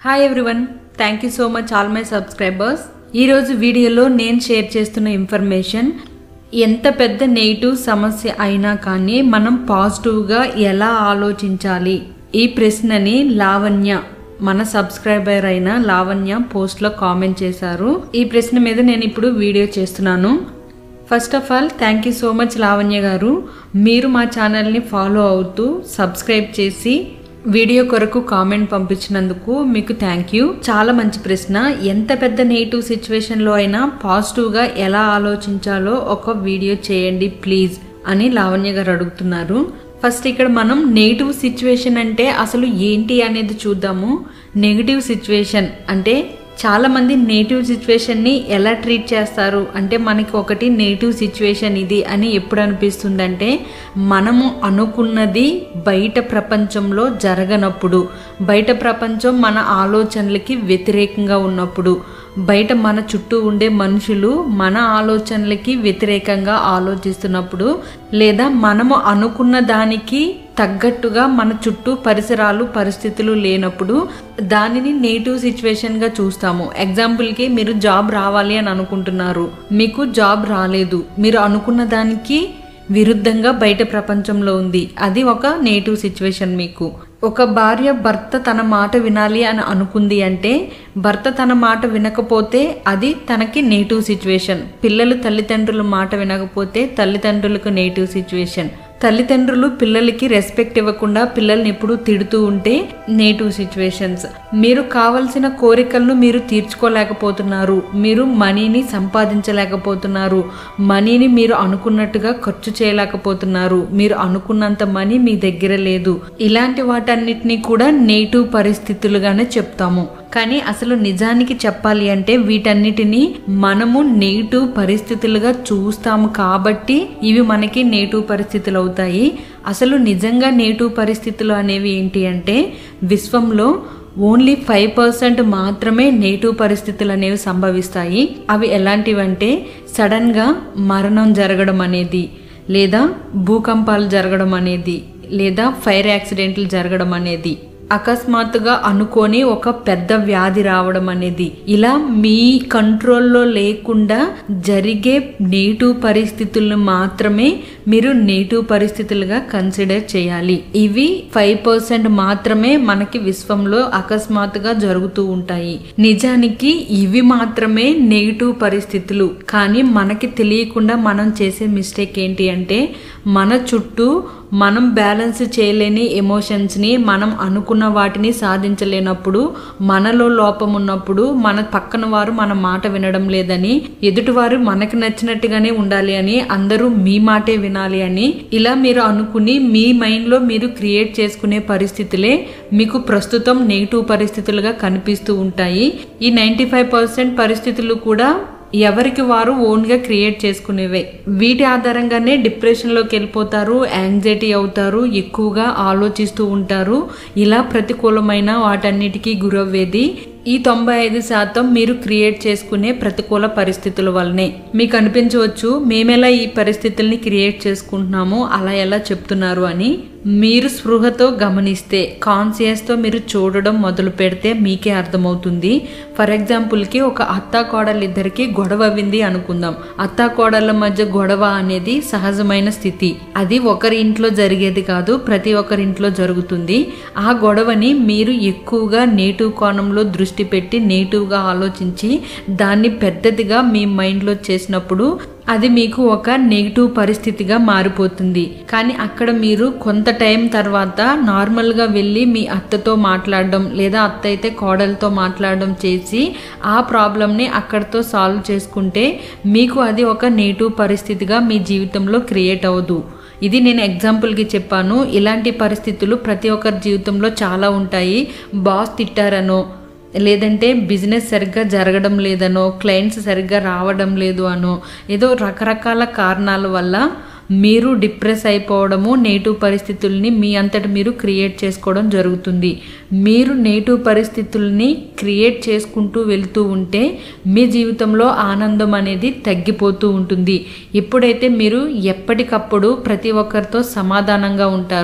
hi everyone thank you so much all my subscribers ఈరోజు వీడియోలో నేను షేర్ చేస్తున్న ఇన్ఫర్మేషన్ ఎంత పెద్ద నెగిటివ్ సమస్య అయినా కానీ మనం పాజిటివ్గా ఎలా ఆలోచించాలి ఈ ప్రశ్నని లావణ్య మన సబ్స్క్రైబర్ అయిన లావణ్య పోస్ట్లో కామెంట్ చేశారు ఈ ప్రశ్న మీద నేను ఇప్పుడు వీడియో చేస్తున్నాను first of all thank you so much Lavanya garu మీరు మా ఛానల్ని ఫాలో అవుతూ సబ్స్క్రైబ్ చేసి వీడియో కొరకు కామెంట్ పంపించినందుకు మీకు థ్యాంక్ యూ చాలా మంచి ప్రశ్న ఎంత పెద్ద నెగిటివ్ సిచ్యువేషన్లో అయినా పాజిటివ్గా ఎలా ఆలోచించాలో ఒక వీడియో చేయండి ప్లీజ్ అని లావణ్య గారు అడుగుతున్నారు ఫస్ట్ ఇక్కడ మనం నెగిటివ్ సిచ్యువేషన్ అంటే అసలు ఏంటి అనేది చూద్దాము నెగిటివ్ సిచ్యువేషన్ అంటే చాలా మంది నెగిటివ్ సిచ్యువేషన్ని ఎలా ట్రీట్ చేస్తారు అంటే మనకి ఒకటి నెగిటివ్ సిచ్యువేషన్ ఇది అని ఎప్పుడు అనిపిస్తుందంటే మనము అనుకున్నది బయట ప్రపంచంలో జరగనప్పుడు బయట ప్రపంచం మన ఆలోచనలకి వ్యతిరేకంగా ఉన్నప్పుడు బయట మన చుట్టూ ఉండే మనుషులు మన ఆలోచనలకి వ్యతిరేకంగా ఆలోచిస్తున్నప్పుడు లేదా మనము అనుకున్న దానికి తగ్గట్టుగా మన చుట్టూ పరిసరాలు పరిస్థితులు లేనప్పుడు దానిని నెగిటివ్ సిచ్యువేషన్గా చూస్తాము ఎగ్జాంపుల్కి మీరు జాబ్ రావాలి అని అనుకుంటున్నారు మీకు జాబ్ రాలేదు మీరు అనుకున్న దానికి విరుద్ధంగా బయట ప్రపంచంలో ఉంది అది ఒక నెగిటివ్ సిచ్యువేషన్ మీకు ఒక భార్య భర్త తన మాట వినాలి అని అనుకుంది అంటే భర్త తన మాట వినకపోతే అది తనకి నెగిటివ్ సిచ్యువేషన్ పిల్లలు తల్లిదండ్రుల మాట వినకపోతే తల్లిదండ్రులకు నెగిటివ్ సిచ్యువేషన్ తల్లిదండ్రులు పిల్లలకి రెస్పెక్ట్ ఇవ్వకుండా పిల్లల్ని ఎప్పుడూ తిడుతూ ఉంటే నెగిటివ్ సిచ్యువేషన్స్ మీరు కావలసిన కోరికలను మీరు తీర్చుకోలేకపోతున్నారు మీరు మనీని సంపాదించలేకపోతున్నారు మనీని మీరు అనుకున్నట్టుగా ఖర్చు చేయలేకపోతున్నారు మీరు అనుకున్నంత మనీ మీ దగ్గర లేదు ఇలాంటి వాటన్నిటిని కూడా నెగిటివ్ పరిస్థితులుగానే చెప్తాము కానీ అసలు నిజానికి చెప్పాలి అంటే వీటన్నిటిని మనము నెగిటివ్ పరిస్థితులుగా చూస్తాము కాబట్టి ఇవి మనకి నెగిటివ్ పరిస్థితులు అవుతాయి అసలు నిజంగా నెగిటివ్ పరిస్థితులు అనేవి ఏంటి అంటే విశ్వంలో ఓన్లీ ఫైవ్ పర్సెంట్ మాత్రమే నెగిటివ్ పరిస్థితులు అనేవి సంభవిస్తాయి అవి ఎలాంటివంటే సడన్గా మరణం జరగడం అనేది లేదా భూకంపాలు జరగడం అనేది లేదా ఫైర్ యాక్సిడెంట్లు జరగడం అనేది అకస్మాత్తుగా అనుకొని ఒక పెద్ద వ్యాధి రావడం అనేది ఇలా మీ కంట్రోల్లో లేకుండా జరిగే నెగిటివ్ పరిస్థితులను మాత్రమే మీరు నెగిటివ్ పరిస్థితులుగా కన్సిడర్ చేయాలి ఇవి ఫైవ్ పర్సెంట్ మాత్రమే మనకి విశ్వంలో అకస్మాత్తుగా జరుగుతూ ఉంటాయి నిజానికి ఇవి మాత్రమే నెగిటివ్ పరిస్థితులు కానీ మనకి తెలియకుండా మనం చేసే మిస్టేక్ ఏంటి అంటే మన చుట్టూ మనం బ్యాలెన్స్ చేయలేని ఎమోషన్స్ని మనం అనుకున్న వాటిని సాధించలేనప్పుడు మనలో లోపం ఉన్నప్పుడు మన పక్కన వారు మన మాట వినడం లేదని ఎదుటివారు మనకు నచ్చినట్టుగానే ఉండాలి అని అందరూ మీ మాటే వినాలి అని ఇలా మీరు అనుకుని మీ మైండ్లో మీరు క్రియేట్ చేసుకునే పరిస్థితులే మీకు ప్రస్తుతం నెగిటివ్ పరిస్థితులుగా కనిపిస్తూ ఉంటాయి ఈ నైంటీ ఫైవ్ పర్సెంట్ పరిస్థితులు కూడా ఎవరికి వారు ఓన్గా క్రియేట్ చేసుకునేవే వీటి ఆధారంగానే డిప్రెషన్లోకి వెళ్ళిపోతారు యాంగ్జైటీ అవుతారు ఎక్కువగా ఆలోచిస్తూ ఉంటారు ఇలా ప్రతికూలమైన వాటన్నిటికీ గురవ్వేది ఈ తొంభై ఐదు శాతం మీరు క్రియేట్ చేసుకునే ప్రతికూల పరిస్థితుల వల్లనే మీకు అనిపించవచ్చు మేమెలా ఈ పరిస్థితుల్ని క్రియేట్ చేసుకుంటున్నాము అలా ఎలా చెప్తున్నారు అని మీరు స్పృహతో గమనిస్తే కాన్సియస్తో మీరు చూడడం మొదలు పెడితే మీకే అర్థమవుతుంది ఫర్ ఎగ్జాంపుల్కి ఒక అత్తా కోడలు ఇద్దరికి గొడవ అవ్వింది అనుకుందాం అత్తా కోడళ్ళ మధ్య గొడవ అనేది సహజమైన స్థితి అది ఒకరి ఇంట్లో జరిగేది కాదు ప్రతి ఒక్కరి ఇంట్లో జరుగుతుంది ఆ గొడవని మీరు ఎక్కువగా నేటివ్ కోణంలో దృష్టి పెట్టి నేటివ్గా ఆలోచించి దాన్ని పెద్దదిగా మీ మైండ్లో చేసినప్పుడు అది మీకు ఒక నెగిటివ్ పరిస్థితిగా మారిపోతుంది కానీ అక్కడ మీరు కొంత టైం తర్వాత నార్మల్గా వెళ్ళి మీ అత్తతో మాట్లాడడం లేదా అత్త అయితే కోడలతో మాట్లాడడం చేసి ఆ ప్రాబ్లమ్ని అక్కడితో సాల్వ్ చేసుకుంటే మీకు అది ఒక నెగిటివ్ పరిస్థితిగా మీ జీవితంలో క్రియేట్ అవ్వదు ఇది నేను ఎగ్జాంపుల్కి చెప్పాను ఇలాంటి పరిస్థితులు ప్రతి ఒక్కరి జీవితంలో చాలా ఉంటాయి బాస్ తిట్టారనో లేదంటే బిజినెస్ సరిగ్గా జరగడం లేదనో క్లయింట్స్ సరిగ్గా రావడం లేదు అనో ఏదో రకరకాల కారణాల వల్ల మీరు డిప్రెస్ అయిపోవడము నెగిటివ్ పరిస్థితుల్ని మీ అంతటి మీరు క్రియేట్ చేసుకోవడం జరుగుతుంది మీరు నెగిటివ్ పరిస్థితుల్ని క్రియేట్ చేసుకుంటూ వెళ్తూ ఉంటే మీ జీవితంలో ఆనందం అనేది తగ్గిపోతూ ఉంటుంది ఎప్పుడైతే మీరు ఎప్పటికప్పుడు ప్రతి ఒక్కరితో సమాధానంగా ఉంటారో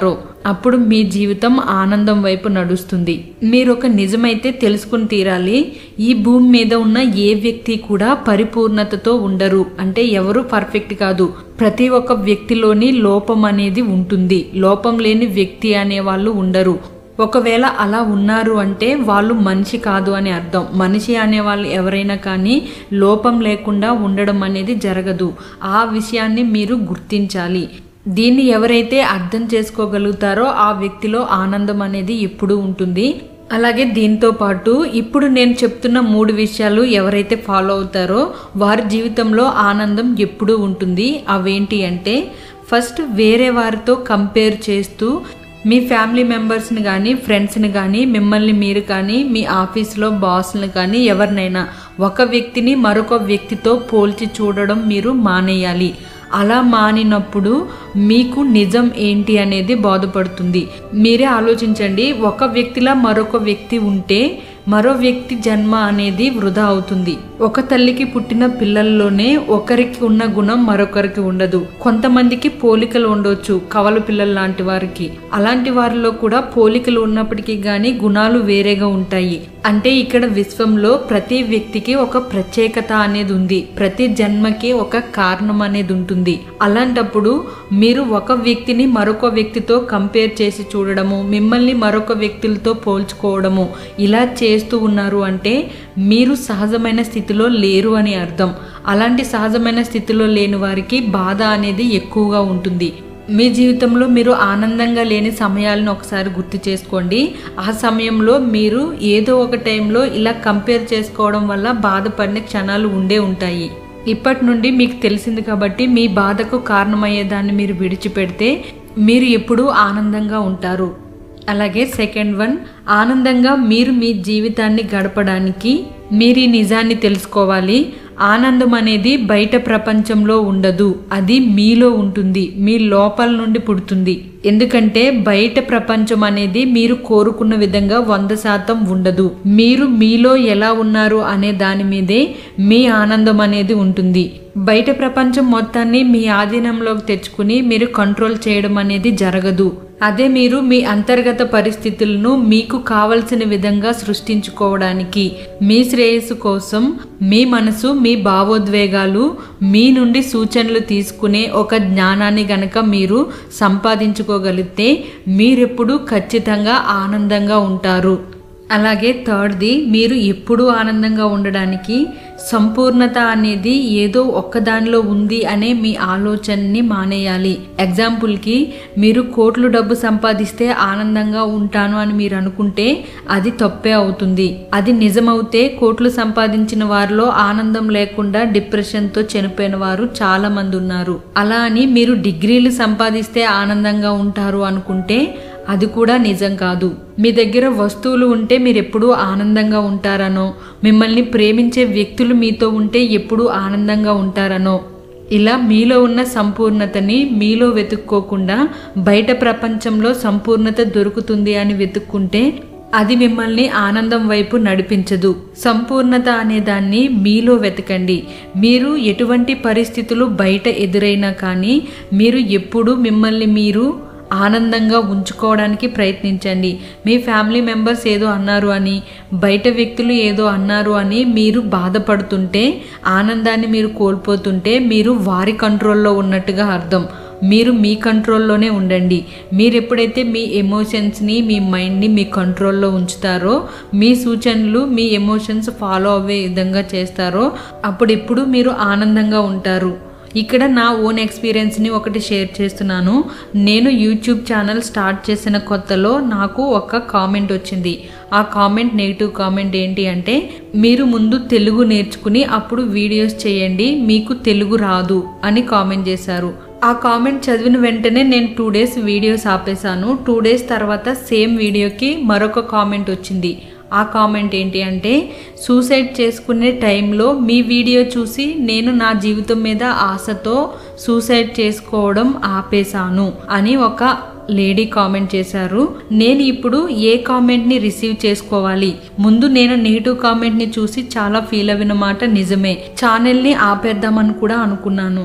అప్పుడు మీ జీవితం ఆనందం వైపు నడుస్తుంది మీరు ఒక నిజమైతే తెలుసుకుని తీరాలి ఈ భూమి మీద ఉన్న ఏ వ్యక్తి కూడా పరిపూర్ణతతో ఉండరు అంటే ఎవరు పర్ఫెక్ట్ కాదు ప్రతి ఒక్క వ్యక్తిలోని లోపం అనేది ఉంటుంది లోపం లేని వ్యక్తి అనే వాళ్ళు ఉండరు ఒకవేళ అలా ఉన్నారు అంటే వాళ్ళు మనిషి కాదు అని అర్థం మనిషి అనే వాళ్ళు ఎవరైనా కానీ లోపం లేకుండా ఉండడం అనేది జరగదు ఆ విషయాన్ని మీరు గుర్తించాలి దీన్ని ఎవరైతే అర్థం చేసుకోగలుగుతారో ఆ వ్యక్తిలో ఆనందం అనేది ఎప్పుడూ ఉంటుంది అలాగే దీంతో పాటు ఇప్పుడు నేను చెప్తున్న మూడు విషయాలు ఎవరైతే ఫాలో అవుతారో వారి జీవితంలో ఆనందం ఎప్పుడూ ఉంటుంది అవేంటి అంటే ఫస్ట్ వేరే వారితో కంపేర్ చేస్తూ మీ ఫ్యామిలీ మెంబర్స్ని కానీ ఫ్రెండ్స్ని కానీ మిమ్మల్ని మీరు కానీ మీ ఆఫీస్లో బాస్ని కానీ ఎవరినైనా ఒక వ్యక్తిని మరొక వ్యక్తితో పోల్చి చూడడం మీరు మానేయాలి అలా మానినప్పుడు మీకు నిజం ఏంటి అనేది బోధపడుతుంది మీరే ఆలోచించండి ఒక వ్యక్తిలా మరొక వ్యక్తి ఉంటే మరో వ్యక్తి జన్మ అనేది వృధా అవుతుంది ఒక తల్లికి పుట్టిన పిల్లల్లోనే ఒకరికి ఉన్న గుణం మరొకరికి ఉండదు కొంతమందికి పోలికలు ఉండొచ్చు కవల పిల్లల లాంటి వారికి అలాంటి వారిలో కూడా పోలికలు ఉన్నప్పటికీ గాని గుణాలు వేరేగా ఉంటాయి అంటే ఇక్కడ విశ్వంలో ప్రతి వ్యక్తికి ఒక ప్రత్యేకత అనేది ఉంది ప్రతి జన్మకి ఒక కారణం అనేది ఉంటుంది అలాంటప్పుడు మీరు ఒక వ్యక్తిని మరొక వ్యక్తితో కంపేర్ చేసి చూడడము మిమ్మల్ని మరొక వ్యక్తులతో పోల్చుకోవడము ఇలా చేస్తూ ఉన్నారు అంటే మీరు సహజమైన స్థితిలో లేరు అని అర్థం అలాంటి సహజమైన స్థితిలో లేని వారికి బాధ అనేది ఎక్కువగా ఉంటుంది మీ జీవితంలో మీరు ఆనందంగా లేని సమయాలను ఒకసారి గుర్తు చేసుకోండి ఆ సమయంలో మీరు ఏదో ఒక టైంలో ఇలా కంపేర్ చేసుకోవడం వల్ల బాధపడిన క్షణాలు ఉండే ఉంటాయి ఇప్పటి నుండి మీకు తెలిసింది కాబట్టి మీ బాధకు కారణమయ్యేదాన్ని మీరు విడిచిపెడితే మీరు ఎప్పుడూ ఆనందంగా ఉంటారు అలాగే సెకండ్ వన్ ఆనందంగా మీరు మీ జీవితాన్ని గడపడానికి మీరు ఈ నిజాన్ని తెలుసుకోవాలి ఆనందం అనేది బయట ప్రపంచంలో ఉండదు అది మీలో ఉంటుంది మీ లోపల నుండి పుడుతుంది ఎందుకంటే బయట ప్రపంచం అనేది మీరు కోరుకున్న విధంగా వంద శాతం ఉండదు మీరు మీలో ఎలా ఉన్నారు అనే దాని మీదే మీ ఆనందం అనేది ఉంటుంది బయట ప్రపంచం మొత్తాన్ని మీ ఆధీనంలోకి తెచ్చుకుని మీరు కంట్రోల్ చేయడం అనేది జరగదు అదే మీరు మీ అంతర్గత పరిస్థితులను మీకు కావలసిన విధంగా సృష్టించుకోవడానికి మీ శ్రేయస్సు కోసం మీ మనసు మీ భావోద్వేగాలు మీ నుండి సూచనలు తీసుకునే ఒక జ్ఞానాన్ని గనక మీరు సంపాదించుకోగలిగితే మీరెప్పుడు ఖచ్చితంగా ఆనందంగా ఉంటారు అలాగే థర్డ్ది మీరు ఎప్పుడూ ఆనందంగా ఉండడానికి సంపూర్ణత అనేది ఏదో ఒక్కదానిలో ఉంది అనే మీ ఆలోచనని మానేయాలి ఎగ్జాంపుల్కి మీరు కోట్లు డబ్బు సంపాదిస్తే ఆనందంగా ఉంటాను అని మీరు అనుకుంటే అది తప్పే అవుతుంది అది నిజమవుతే కోట్లు సంపాదించిన వారిలో ఆనందం లేకుండా డిప్రెషన్తో చనిపోయిన వారు చాలా మంది ఉన్నారు అలా అని మీరు డిగ్రీలు సంపాదిస్తే ఆనందంగా ఉంటారు అనుకుంటే అది కూడా నిజం కాదు మీ దగ్గర వస్తువులు ఉంటే మీరు ఎప్పుడూ ఆనందంగా ఉంటారనో మిమ్మల్ని ప్రేమించే వ్యక్తులు మీతో ఉంటే ఎప్పుడూ ఆనందంగా ఉంటారనో ఇలా మీలో ఉన్న సంపూర్ణతని మీలో వెతుక్కోకుండా బయట ప్రపంచంలో సంపూర్ణత దొరుకుతుంది అని వెతుక్కుంటే అది మిమ్మల్ని ఆనందం వైపు నడిపించదు సంపూర్ణత అనే దాన్ని మీలో వెతకండి మీరు ఎటువంటి పరిస్థితులు బయట ఎదురైనా కానీ మీరు ఎప్పుడు మిమ్మల్ని మీరు ఆనందంగా ఉంచుకోవడానికి ప్రయత్నించండి మీ ఫ్యామిలీ మెంబర్స్ ఏదో అన్నారు అని బయట వ్యక్తులు ఏదో అన్నారు అని మీరు బాధపడుతుంటే ఆనందాన్ని మీరు కోల్పోతుంటే మీరు వారి కంట్రోల్లో ఉన్నట్టుగా అర్థం మీరు మీ కంట్రోల్లోనే ఉండండి మీరు ఎప్పుడైతే మీ ఎమోషన్స్ని మీ మైండ్ని మీ కంట్రోల్లో ఉంచుతారో మీ సూచనలు మీ ఎమోషన్స్ ఫాలో అవ్వే విధంగా చేస్తారో అప్పుడు ఎప్పుడు మీరు ఆనందంగా ఉంటారు ఇక్కడ నా ఓన్ ఎక్స్పీరియన్స్ని ఒకటి షేర్ చేస్తున్నాను నేను యూట్యూబ్ ఛానల్ స్టార్ట్ చేసిన కొత్తలో నాకు ఒక కామెంట్ వచ్చింది ఆ కామెంట్ నెగిటివ్ కామెంట్ ఏంటి అంటే మీరు ముందు తెలుగు నేర్చుకుని అప్పుడు వీడియోస్ చేయండి మీకు తెలుగు రాదు అని కామెంట్ చేశారు ఆ కామెంట్ చదివిన వెంటనే నేను టూ డేస్ వీడియోస్ ఆపేశాను టూ డేస్ తర్వాత సేమ్ వీడియోకి మరొక కామెంట్ వచ్చింది ఆ కామెంట్ ఏంటి అంటే సూసైడ్ చేసుకునే టైంలో మీ వీడియో చూసి నేను నా జీవితం మీద ఆశతో సూసైడ్ చేసుకోవడం ఆపేశాను అని ఒక లేడీ కామెంట్ చేశారు నేను ఇప్పుడు ఏ కామెంట్ని రిసీవ్ చేసుకోవాలి ముందు నేను నెగిటివ్ కామెంట్ని చూసి చాలా ఫీల్ అయిన మాట నిజమే ఛానల్ని ఆపేద్దామని కూడా అనుకున్నాను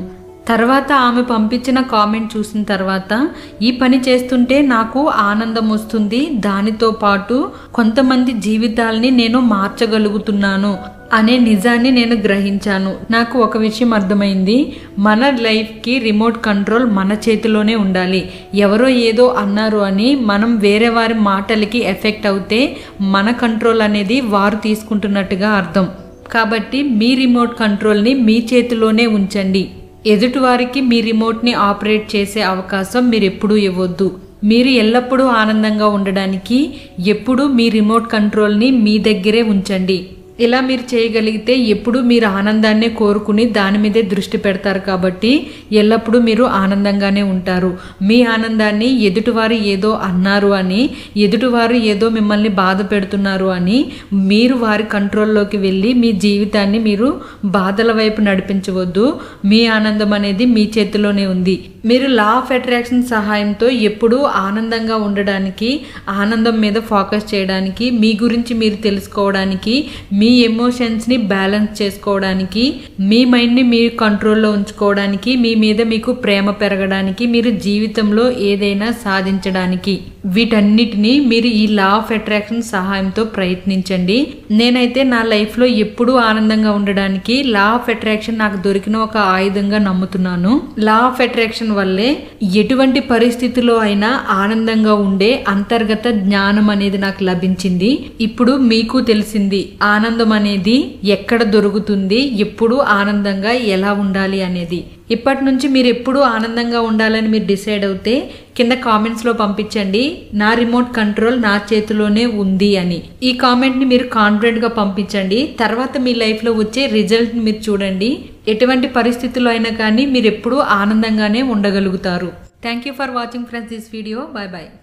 తర్వాత ఆమె పంపించిన కామెంట్ చూసిన తర్వాత ఈ పని చేస్తుంటే నాకు ఆనందం వస్తుంది దానితో పాటు కొంతమంది జీవితాల్ని నేను మార్చగలుగుతున్నాను అనే నిజాన్ని నేను గ్రహించాను నాకు ఒక విషయం అర్థమైంది మన లైఫ్కి రిమోట్ కంట్రోల్ మన చేతిలోనే ఉండాలి ఎవరో ఏదో అన్నారు అని మనం వేరే వారి మాటలకి ఎఫెక్ట్ అవుతే మన కంట్రోల్ అనేది వారు తీసుకుంటున్నట్టుగా అర్థం కాబట్టి మీ రిమోట్ కంట్రోల్ని మీ చేతిలోనే ఉంచండి ఎదుటివారికి మీ రిమోట్ని ఆపరేట్ చేసే అవకాశం మీరు ఎప్పుడూ ఇవ్వద్దు మీరు ఎల్లప్పుడూ ఆనందంగా ఉండడానికి ఎప్పుడూ మీ రిమోట్ కంట్రోల్ని మీ దగ్గరే ఉంచండి ఇలా మీరు చేయగలిగితే ఎప్పుడు మీరు ఆనందాన్నే కోరుకుని దాని మీదే దృష్టి పెడతారు కాబట్టి ఎల్లప్పుడూ మీరు ఆనందంగానే ఉంటారు మీ ఆనందాన్ని ఎదుటివారు ఏదో అన్నారు అని ఎదుటివారు ఏదో మిమ్మల్ని బాధ పెడుతున్నారు అని మీరు వారి కంట్రోల్లోకి వెళ్ళి మీ జీవితాన్ని మీరు బాధల వైపు నడిపించవద్దు మీ ఆనందం అనేది మీ చేతిలోనే ఉంది మీరు లా ఆఫ్ అట్రాక్షన్ సహాయంతో ఎప్పుడూ ఆనందంగా ఉండడానికి ఆనందం మీద ఫోకస్ చేయడానికి మీ గురించి మీరు తెలుసుకోవడానికి మీ ఎమోషన్స్ని బ్యాలెన్స్ చేసుకోవడానికి మీ మైండ్ని మీరు కంట్రోల్లో ఉంచుకోవడానికి మీ మీద మీకు ప్రేమ పెరగడానికి మీరు జీవితంలో ఏదైనా సాధించడానికి వీటన్నిటిని మీరు ఈ లా ఆఫ్ అట్రాక్షన్ సహాయంతో ప్రయత్నించండి నేనైతే నా లైఫ్లో ఎప్పుడూ ఆనందంగా ఉండడానికి లా ఆఫ్ అట్రాక్షన్ నాకు దొరికిన ఒక ఆయుధంగా నమ్ముతున్నాను లా ఆఫ్ అట్రాక్షన్ వల్లే ఎటువంటి పరిస్థితిలో అయినా ఆనందంగా ఉండే అంతర్గత జ్ఞానం అనేది నాకు లభించింది ఇప్పుడు మీకు తెలిసింది ఆనందం అనేది ఎక్కడ దొరుకుతుంది ఎప్పుడు ఆనందంగా ఎలా ఉండాలి అనేది ఇప్పటి నుంచి మీరు ఎప్పుడూ ఆనందంగా ఉండాలని మీరు డిసైడ్ అవుతే కింద కామెంట్స్లో పంపించండి నా రిమోట్ కంట్రోల్ నా చేతిలోనే ఉంది అని ఈ కామెంట్ని మీరు కాన్ఫిడెంట్గా పంపించండి తర్వాత మీ లైఫ్లో వచ్చే రిజల్ట్ని మీరు చూడండి ఎటువంటి పరిస్థితుల్లో అయినా కానీ మీరు ఎప్పుడూ ఆనందంగానే ఉండగలుగుతారు thank you for watching friends this video bye bye